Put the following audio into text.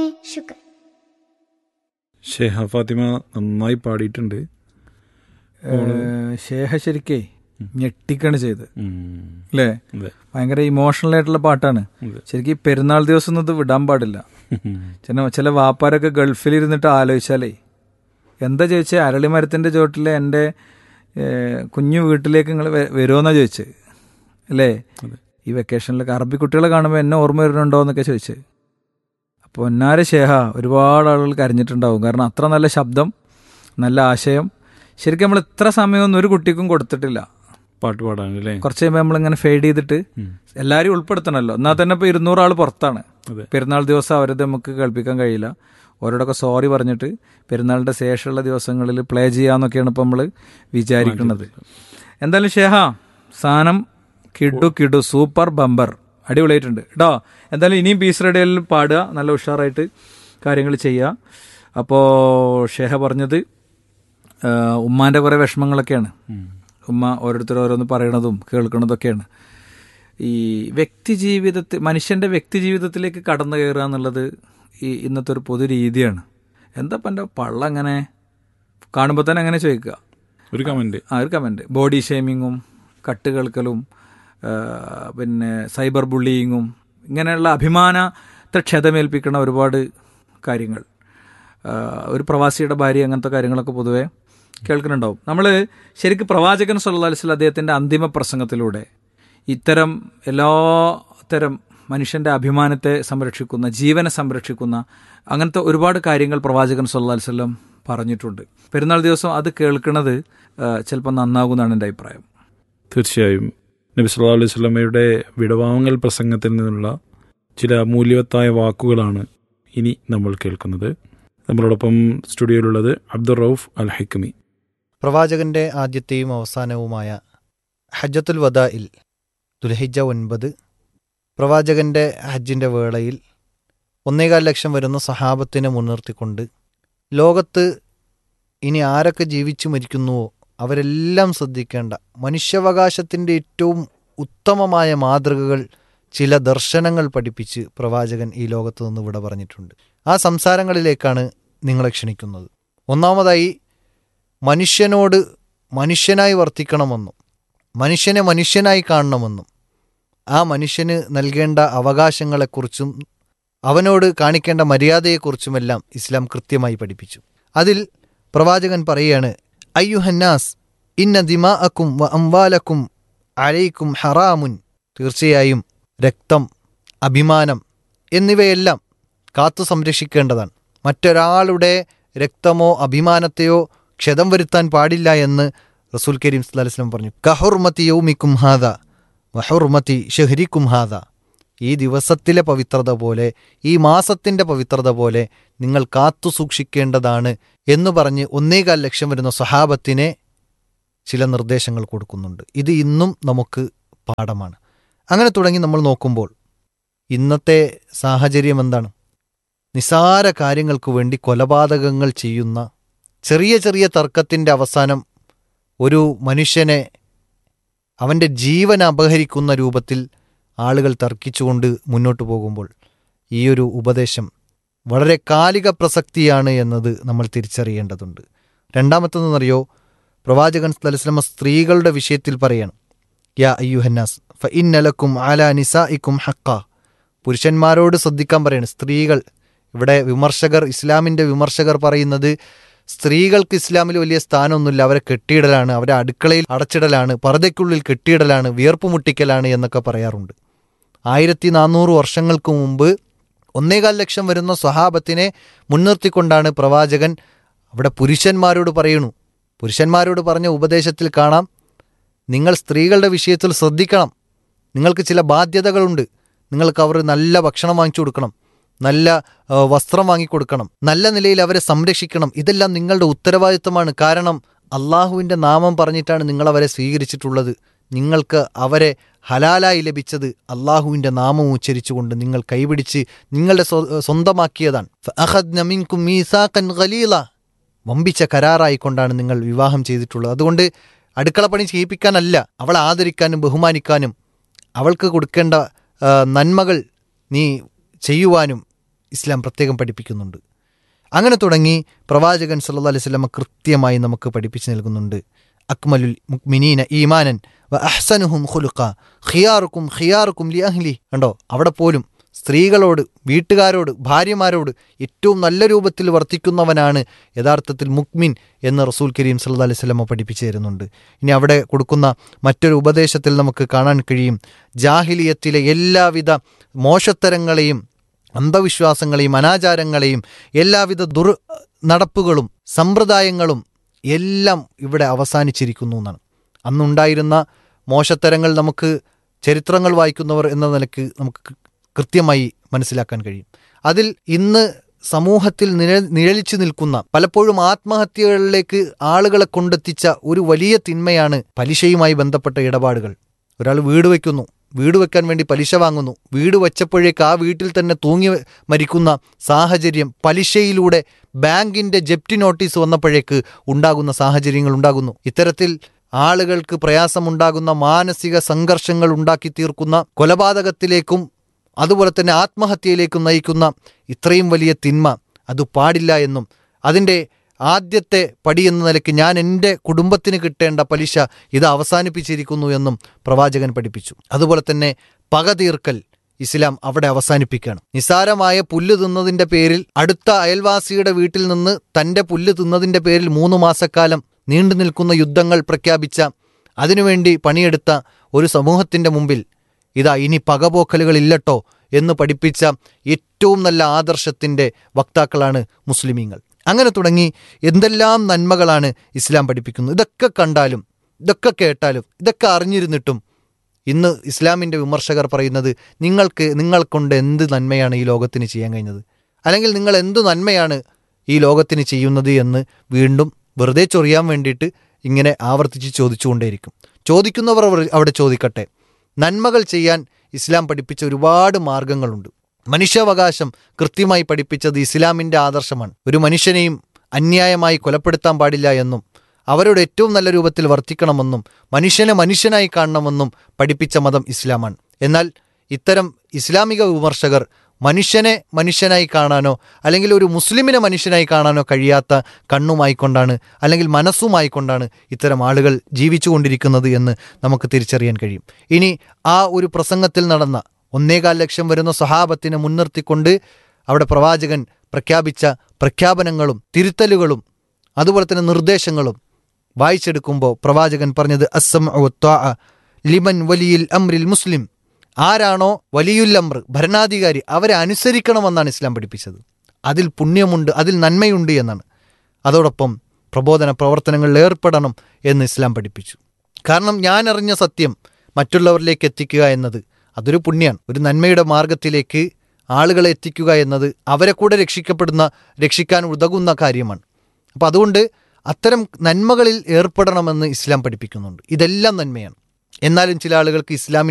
ശുക്ർ ഷേഹ ഫാത്തിമ നന്നായി പാടിയിട്ടുണ്ട് ഷേഹ ശരിക്കേ ഞെട്ടിക്കാണ് ചെയ്ത് ഉം. അല്ലേ അതെ ഭയങ്കര ഇമോഷണൽ ആയിട്ടുള്ള പാട്ടാണ് അതെ. ശരിക്കും ഈ പെരുന്നാൾ ദിവസം ഒന്നും ഇത് വിടാൻ പാടില്ല ചില ചില വാപ്പാരൊക്കെ ഗൾഫിൽ ഇരുന്നിട്ട് ആലോചിച്ചാലേ എന്താ ചോദിച്ചേ അരളിമരത്തിന്റെ ചോട്ടിലെ എൻ്റെ ഏഹ്, കുഞ്ഞു വീട്ടിലേക്ക് നിങ്ങൾ വരുമോന്നാ ചോദിച്ചത് അല്ലേ അതെ. ഈ വെക്കേഷനിലൊക്കെ അറബി കുട്ടികളെ കാണുമ്പോൾ എന്നെ ഓർമ്മ വരുന്നുണ്ടോ എന്നൊക്കെ ചോദിച്ചത് അപ്പോൾ ഒന്നാരെ ഷേഹ ഒരുപാട് ആളുകൾ കരഞ്ഞിട്ടുണ്ടാവും കാരണം അത്ര നല്ല ശബ്ദം നല്ല ആശയം ശരിക്കും നമ്മൾ ഇത്ര സമയമൊന്നും ഒരു കുട്ടിക്കും കൊടുത്തിട്ടില്ല പാട്ട് പാടാനല്ലേ കുറച്ച് കഴിയുമ്പോൾ നമ്മളിങ്ങനെ ഫെയ്ഡ് ചെയ്തിട്ട് ഉം. എല്ലാവരും ഉൾപ്പെടുത്തണമല്ലോ എന്നാൽ തന്നെ ഇപ്പോൾ ഇരുന്നൂറ് ആൾ പുറത്താണ് അതെ പെരുന്നാൾ ദിവസം അവരത് നമുക്ക് കേൾപ്പിക്കാൻ കഴിയില്ല ഓരോടൊക്കെ സോറി പറഞ്ഞിട്ട് പെരുന്നാളിന്റെ ശേഷമുള്ള ദിവസങ്ങളിൽ പ്ലേ ചെയ്യാന്നൊക്കെയാണ് ഇപ്പം നമ്മൾ വിചാരിക്കുന്നത് എന്തായാലും ഷേഹ സാധനം കിഡു കിഡു സൂപ്പർ ബമ്പർ അടിപൊളിയായിട്ടുണ്ട് കേട്ടോ എന്തായാലും ഇനിയും പീസ് റേഡിയോയിൽ പാടുക നല്ല ഉഷാറായിട്ട് കാര്യങ്ങൾ ചെയ്യുക അപ്പോൾ ഷേഹ പറഞ്ഞത് ആഹ്, ഉമ്മാന്റെ കുറേ വിഷമങ്ങളൊക്കെയാണ് ഉം. ഉമ്മ ഓരോരുത്തർ ഓരോന്ന് പറയണതും കേൾക്കണതൊക്കെയാണ് ഈ വ്യക്തി ജീവിതത്തിൽ മനുഷ്യന്റെ വ്യക്തി ജീവിതത്തിലേക്ക് കടന്നു കയറുക എന്നുള്ളത് ഈ ഇന്നത്തെ ഒരു പൊതു രീതിയാണ് എന്താ ഇപ്പം എൻ്റെ പള്ള അങ്ങനെ കാണുമ്പോൾ തന്നെ അങ്ങനെ ചോദിക്കുക ഒരു കമന്റ് ആ ഒരു കമൻറ്റ് ബോഡി ഷേമിങ്ങും കട്ട് കേൾക്കലും ആ, പിന്നെ സൈബർ ബുള്ളിയിങ്ങും ഇങ്ങനെയുള്ള അഭിമാനത്തെ ക്ഷതമേൽപ്പിക്കുന്ന ഒരുപാട് കാര്യങ്ങൾ ആ, ഒരു പ്രവാസിയുടെ ഭാര്യ അങ്ങനത്തെ കാര്യങ്ങളൊക്കെ പൊതുവെ കേൾക്കുന്നുണ്ടാവും നമ്മൾ ശരിക്കും പ്രവാചകൻ സല്ലല്ലാഹു അലൈഹി വസല്ലം അദ്ദേഹത്തിൻ്റെ അന്തിമ പ്രസംഗത്തിലൂടെ ഇത്തരം എല്ലാ തരം മനുഷ്യന്റെ അഭിമാനത്തെ സംരക്ഷിക്കുന്ന ജീവനെ സംരക്ഷിക്കുന്ന അങ്ങനത്തെ ഒരുപാട് കാര്യങ്ങൾ പ്രവാചകൻ സല്ലല്ലാഹു അലൈഹി വസല്ലം പറഞ്ഞിട്ടുണ്ട് പെരുന്നാൾ ദിവസം അത് കേൾക്കുന്നത് ചിലപ്പോൾ നന്നാകുമെന്നാണ് എൻ്റെ അഭിപ്രായം തീർച്ചയായും നബി സല്ലല്ലാഹു അലൈഹി വസല്ലമയുടെ വിടവാങ്ങൽ പ്രസംഗത്തിൽ നിന്നുള്ള ചില മൂല്യവത്തായ വാക്കുകളാണ് ഇനി നമ്മൾ കേൾക്കുന്നത് നമ്മളോടൊപ്പം സ്റ്റുഡിയോയിലുള്ളത് അബ്ദുൾ റൌഫ് അൽ ഹൈക്കമി പ്രവാചകന്റെ ആദ്യത്തെയും അവസാനവുമായ ഹജ്ജത്തുൽ വദായിൽ ദുൽഹിജ ഒൻപത് പ്രവാചകന്റെ ഹജ്ജിന്റെ വേളയിൽ ഒന്നേകാൽ ലക്ഷം വരുന്ന സഹാബത്തിനെ മുൻനിർത്തിക്കൊണ്ട് ലോകത്ത് ഇനി ആരൊക്കെ ജീവിച്ചു മരിക്കുന്നുവോ അവരെല്ലാം ശ്രദ്ധിക്കേണ്ട മനുഷ്യാവകാശത്തിൻ്റെ ഏറ്റവും ഉത്തമമായ മാതൃകകൾ ചില ദർശനങ്ങൾ പഠിപ്പിച്ച് പ്രവാചകൻ ഈ ലോകത്ത് നിന്ന് വിട പറഞ്ഞിട്ടുണ്ട് ആ സംസാരങ്ങളിലേക്കാണ് നിങ്ങളെ ക്ഷണിക്കുന്നത് ഒന്നാമതായി മനുഷ്യനോട് മനുഷ്യനായി വർത്തിക്കണമെന്നും മനുഷ്യനെ മനുഷ്യനായി കാണണമെന്നും ആ മനുഷ്യന് നൽകേണ്ട അവകാശങ്ങളെക്കുറിച്ചും അവനോട് കാണിക്കേണ്ട മര്യാദയെക്കുറിച്ചുമെല്ലാം ഇസ്ലാം കൃത്യമായി പഠിപ്പിച്ചു അതിൽ പ്രവാചകൻ പറയുകയാണ് അയ്യുഹന്നാസ് ഇന്ന ദിമാ അക്കും വ അംവാലക്കും അലൈക്കും ഹറാമുൻ തീർച്ചയായും രക്തം അഭിമാനം എന്നിവയെല്ലാം കാത്തു സംരക്ഷിക്കേണ്ടതാണ് മറ്റൊരാളുടെ രക്തമോ അഭിമാനത്തെയോ ക്ഷതം വരുത്താൻ പാടില്ല എന്ന് റസൂൽ കരീം സ്വലം പറഞ്ഞു കഹുർമതി യൗമിക്കും ഹാദ വഹുർമതി ഷഹരിക്കും ഹാദ ഈ ദിവസത്തിലെ പവിത്രത പോലെ ഈ മാസത്തിന്റെ പവിത്രത പോലെ നിങ്ങൾ കാത്തു സൂക്ഷിക്കേണ്ടതാണ് എന്ന് പറഞ്ഞ് ഒന്നേകാൽ ലക്ഷം വരുന്ന സ്വഹാബത്തിനെ ചില നിർദ്ദേശങ്ങൾ കൊടുക്കുന്നുണ്ട് ഇത് ഇന്നും നമുക്ക് പാഠമാണ് അങ്ങനെ തുടങ്ങി നമ്മൾ നോക്കുമ്പോൾ ഇന്നത്തെ സാഹചര്യം എന്താണ് നിസാര കാര്യങ്ങൾക്ക് വേണ്ടി കൊലപാതകങ്ങൾ ചെയ്യുന്ന ചെറിയ ചെറിയ തർക്കത്തിൻ്റെ അവസാനം ഒരു മനുഷ്യനെ അവൻ്റെ ജീവൻ അപഹരിക്കുന്ന രൂപത്തിൽ ആളുകൾ തർക്കിച്ചുകൊണ്ട് മുന്നോട്ട് പോകുമ്പോൾ ഈ ഒരു ഉപദേശം വളരെ കാലിക പ്രസക്തിയാണ് എന്നത് നമ്മൾ തിരിച്ചറിയേണ്ടതുണ്ട് രണ്ടാമത്തെന്നറിയോ പ്രവാചകൻ സ്ഥലസ്ലമ സ്ത്രീകളുടെ വിഷയത്തിൽ പറയണം യാ അയ്യുഹന്നാസ് ഫ ഇന്നലക്കും ആല നിസായിക്കും ഹക്ക പുരുഷന്മാരോട് ശ്രദ്ധിക്കാൻ പറയാണ് സ്ത്രീകൾ ഇവിടെ വിമർശകർ ഇസ്ലാമിൻ്റെ വിമർശകർ പറയുന്നത് സ്ത്രീകൾക്ക് ഇസ്ലാമിൽ വലിയ സ്ഥാനമൊന്നുമില്ല അവരെ കെട്ടിയിടലാണ് അവരെ അടുക്കളയിൽ അടച്ചിടലാണ് പർദ്ദയ്ക്കുള്ളിൽ കെട്ടിയിടലാണ് വിയർപ്പ് മുട്ടിക്കലാണ് എന്നൊക്കെ പറയാറുണ്ട് ആയിരത്തി നാനൂറ് വർഷങ്ങൾക്ക് മുമ്പ് ഒന്നേകാൽ ലക്ഷം വരുന്ന സ്വഹാബത്തിനെ മുൻനിർത്തിക്കൊണ്ടാണ് പ്രവാചകൻ അവിടെ പുരുഷന്മാരോട് പറയണു പുരുഷന്മാരോട് പറഞ്ഞ ഉപദേശത്തിൽ കാണാം നിങ്ങൾ സ്ത്രീകളുടെ വിഷയത്തിൽ ശ്രദ്ധിക്കണം നിങ്ങൾക്ക് ചില ബാധ്യതകളുണ്ട് നിങ്ങൾക്ക് അവർ നല്ല ഭക്ഷണം വാങ്ങിച്ചു കൊടുക്കണം നല്ല ആ, വസ്ത്രം വാങ്ങിക്കൊടുക്കണം നല്ല നിലയിൽ അവരെ സംരക്ഷിക്കണം ഇതെല്ലാം നിങ്ങളുടെ ഉത്തരവാദിത്തമാണ് കാരണം അള്ളാഹുവിൻ്റെ നാമം പറഞ്ഞിട്ടാണ് നിങ്ങൾ അവരെ സ്വീകരിച്ചിട്ടുള്ളത് നിങ്ങൾക്ക് അവരെ ഹലാലായി ലഭിച്ചത് അള്ളാഹുവിൻ്റെ നാമം ഉച്ചരിച്ചുകൊണ്ട് നിങ്ങൾ കൈപിടിച്ച് നിങ്ങളുടെ സ്വ- സ്വന്തമാക്കിയതാണ് ഫഅഖദ്ന മിൻകും മീസാഖൻ ഖലീല വമ്പിച്ച കരാറായിക്കൊണ്ടാണ് നിങ്ങൾ വിവാഹം ചെയ്തിട്ടുള്ളത് അതുകൊണ്ട് അടുക്കളപ്പണി ചെയ്യിപ്പിക്കാനല്ല അവളെ ആദരിക്കാനും ബഹുമാനിക്കാനും അവൾക്ക് കൊടുക്കേണ്ട ആ, നന്മകൾ നീ ചെയ്യുവാനും ഇസ്ലാം പ്രത്യേകം പഠിപ്പിക്കുന്നുണ്ട് അങ്ങനെ തുടങ്ങി പ്രവാചകൻ സല്ലല്ലാഹു അലൈഹി വസല്ലമ കൃത്യമായി നമുക്ക് പഠിപ്പിച്ചു നൽകുന്നുണ്ട് അക്മലുൽ മുക്മിനീന ഈമാനൻ വ അഹ്സനുഹും ഖുലുഖ ഖിയാറുക്കും ഖിയാറുക്കും ലി അഹ്ലി കണ്ടോ അവിടെ പോലും സ്ത്രീകളോട് വീട്ടുകാരോട് ഭാര്യമാരോട് ഏറ്റവും നല്ല രൂപത്തിൽ വർത്തിക്കുന്നവനാണ് യഥാർത്ഥത്തിൽ മുക്മിൻ എന്ന് റസൂൽ കരീം സല്ലല്ലാഹു അലൈഹി വസല്ലമ പഠിപ്പിച്ചു തരുന്നുണ്ട് ഇനി അവിടെ കൊടുക്കുന്ന മറ്റൊരു ഉപദേശത്തിൽ നമുക്ക് കാണാൻ കഴിയും ജാഹിലിയത്തിലെ എല്ലാവിധ മോശത്തരങ്ങളെയും അന്ധവിശ്വാസങ്ങളെയും അനാചാരങ്ങളെയും എല്ലാവിധ ദുർ നടപ്പുകളും സമ്പ്രദായങ്ങളും എല്ലാം ഇവിടെ അവസാനിച്ചിരിക്കുന്നു എന്നാണ് അന്നുണ്ടായിരുന്ന മോശത്തരങ്ങൾ നമുക്ക് ചരിത്രങ്ങൾ വായിക്കുന്നവർ എന്ന നിലക്ക് നമുക്ക് കൃ- കൃത്യമായി മനസ്സിലാക്കാൻ കഴിയും അതിൽ ഇന്ന് സമൂഹത്തിൽ നിഴ നിഴലിച്ചു നിൽക്കുന്ന പലപ്പോഴും ആത്മഹത്യകളിലേക്ക് ആളുകളെ കൊണ്ടെത്തിച്ച ഒരു വലിയ തിന്മയാണ് പലിശയുമായി ബന്ധപ്പെട്ട ഇടപാടുകൾ ഒരാൾ വീട് വയ്ക്കുന്നു വീട് വെക്കാൻ വേണ്ടി പലിശ വാങ്ങുന്നു വീട് വെച്ചപ്പോഴേക്ക് ആ വീട്ടിൽ തന്നെ തൂങ്ങി മരിക്കുന്ന സാഹചര്യം പലിശയിലൂടെ ബാങ്കിന്റെ ജപ്തി നോട്ടീസ് വന്നപ്പോഴേക്ക് ഉണ്ടാകുന്ന സാഹചര്യങ്ങൾ ഉണ്ടാകുന്നു ഇത്തരത്തിൽ ആളുകൾക്ക് പ്രയാസമുണ്ടാകുന്ന മാനസിക സംഘർഷങ്ങൾ ഉണ്ടാക്കി തീർക്കുന്ന കൊലപാതകത്തിലേക്കും അതുപോലെ തന്നെ ആത്മഹത്യയിലേക്കും നയിക്കുന്ന ഇത്രയും വലിയ തിന്മ അത് പാടില്ല എന്നും അതിൻ്റെ ആദ്യത്തെ പടി എന്ന നിലയ്ക്ക് ഞാൻ എൻ്റെ കുടുംബത്തിന് കിട്ടേണ്ട പലിശ ഇത് അവസാനിപ്പിച്ചിരിക്കുന്നു എന്നും പ്രവാചകൻ പഠിപ്പിച്ചു അതുപോലെ തന്നെ പക തീർക്കൽ ഇസ്ലാം അവിടെ അവസാനിപ്പിക്കണം നിസാരമായ പുല്ല് തിന്നതിന്റെ പേരിൽ അടുത്ത അയൽവാസിയുടെ വീട്ടിൽ നിന്ന് തന്റെ പുല്ല് തിന്നതിന്റെ പേരിൽ മൂന്ന് മാസക്കാലം നീണ്ടു നിൽക്കുന്ന യുദ്ധങ്ങൾ പ്രഖ്യാപിച്ച അതിനുവേണ്ടി പണിയെടുത്ത ഒരു സമൂഹത്തിന്റെ മുമ്പിൽ ഇതാ ഇനി പകപോക്കലുകളില്ലട്ടോ എന്ന് പഠിപ്പിച്ച ഏറ്റവും നല്ല ആദർശത്തിന്റെ വക്താക്കളാണ് മുസ്ലിമീങ്ങൾ അങ്ങനെ തുടങ്ങി എന്തെല്ലാം നന്മകളാണ് ഇസ്ലാം പഠിപ്പിക്കുന്നത് ഇതൊക്കെ കണ്ടാലും ഇതൊക്കെ കേട്ടാലും ഇതൊക്കെ അറിഞ്ഞിരുന്നിട്ടും ഇന്ന് ഇസ്ലാമിൻ്റെ വിമർശകർ പറയുന്നത് നിങ്ങൾക്ക് നിങ്ങൾ കൊണ്ട് എന്ത് നന്മയാണ് ഈ ലോകത്തിന് ചെയ്യാൻ കഴിഞ്ഞത് അല്ലെങ്കിൽ നിങ്ങൾ എന്ത് നന്മയാണ് ഈ ലോകത്തിന് ചെയ്യുന്നത് എന്ന് വീണ്ടും വെറുതെ ചൊറിയാൻ വേണ്ടിയിട്ട് ഇങ്ങനെ ആവർത്തിച്ച് ചോദിച്ചുകൊണ്ടേയിരിക്കും ചോദിക്കുന്നവർ അവർ അവിടെ ചോദിക്കട്ടെ നന്മകൾ ചെയ്യാൻ ഇസ്ലാം പഠിപ്പിച്ച ഒരുപാട് മാർഗങ്ങളുണ്ട് മനുഷ്യാവകാശം കൃത്യമായി പഠിപ്പിച്ചത് ഇസ്ലാമിൻ്റെ ആദർശമാണ് ഒരു മനുഷ്യനെയും അന്യായമായി കൊലപ്പെടുത്താൻ പാടില്ല എന്നും അവരോട് ഏറ്റവും നല്ല രൂപത്തിൽ വർത്തിക്കണമെന്നും മനുഷ്യനെ മനുഷ്യനായി കാണണമെന്നും പഠിപ്പിച്ച മതം ഇസ്ലാമാണ് എന്നാൽ ഇത്തരം ഇസ്ലാമിക വിമർശകർ മനുഷ്യനെ മനുഷ്യനായി കാണാനോ അല്ലെങ്കിൽ ഒരു മുസ്ലിമിനെ മനുഷ്യനായി കാണാനോ കഴിയാത്ത കണ്ണുമായിക്കൊണ്ടാണ് അല്ലെങ്കിൽ മനസ്സുമായിക്കൊണ്ടാണ് ഇത്തരം ആളുകൾ ജീവിച്ചുകൊണ്ടിരിക്കുന്നത് എന്ന് നമുക്ക് തിരിച്ചറിയാൻ കഴിയും ഇനി ആ ഒരു പ്രസംഗത്തിൽ നടന്ന ഒന്നേകാൽ ലക്ഷം വരുന്ന സഹാബത്തിനെ മുൻനിർത്തിക്കൊണ്ട് അവിടെ പ്രവാചകൻ പ്രഖ്യാപിച്ച പ്രഖ്യാപനങ്ങളും തിരുത്തലുകളും അതുപോലെ തന്നെ നിർദ്ദേശങ്ങളും വായിച്ചെടുക്കുമ്പോൾ പ്രവാചകൻ പറഞ്ഞത് അസം ലിമൻ വലിയിൽ അമ്രിൽ മുസ്ലിം ആരാണോ വലിയുൽ അമ്ര ഭരണാധികാരി അവരെ അനുസരിക്കണമെന്നാണ് ഇസ്ലാം പഠിപ്പിച്ചത് അതിൽ പുണ്യമുണ്ട് അതിൽ നന്മയുണ്ട് എന്നാണ് അതോടൊപ്പം പ്രബോധന പ്രവർത്തനങ്ങളിൽ ഏർപ്പെടണം എന്ന് ഇസ്ലാം പഠിപ്പിച്ചു കാരണം ഞാൻ അറിഞ്ഞ സത്യം മറ്റുള്ളവരിലേക്ക് എത്തിക്കുക എന്നത് അതൊരു പുണ്യാണ് ഒരു നന്മയുടെ മാർഗത്തിലേക്ക് ആളുകളെ എത്തിക്കുക എന്നത് അവരെ കൂടെ രക്ഷിക്കപ്പെടുന്ന രക്ഷിക്കാൻ ഉതകുന്ന കാര്യമാണ് അപ്പം അതുകൊണ്ട് അത്തരം നന്മകളിൽ ഏർപ്പെടണമെന്ന് ഇസ്ലാം പഠിപ്പിക്കുന്നുണ്ട് ഇതെല്ലാം നന്മയാണ് എന്നാലും ചില ആളുകൾക്ക് ഇസ്ലാമിൻ്റെ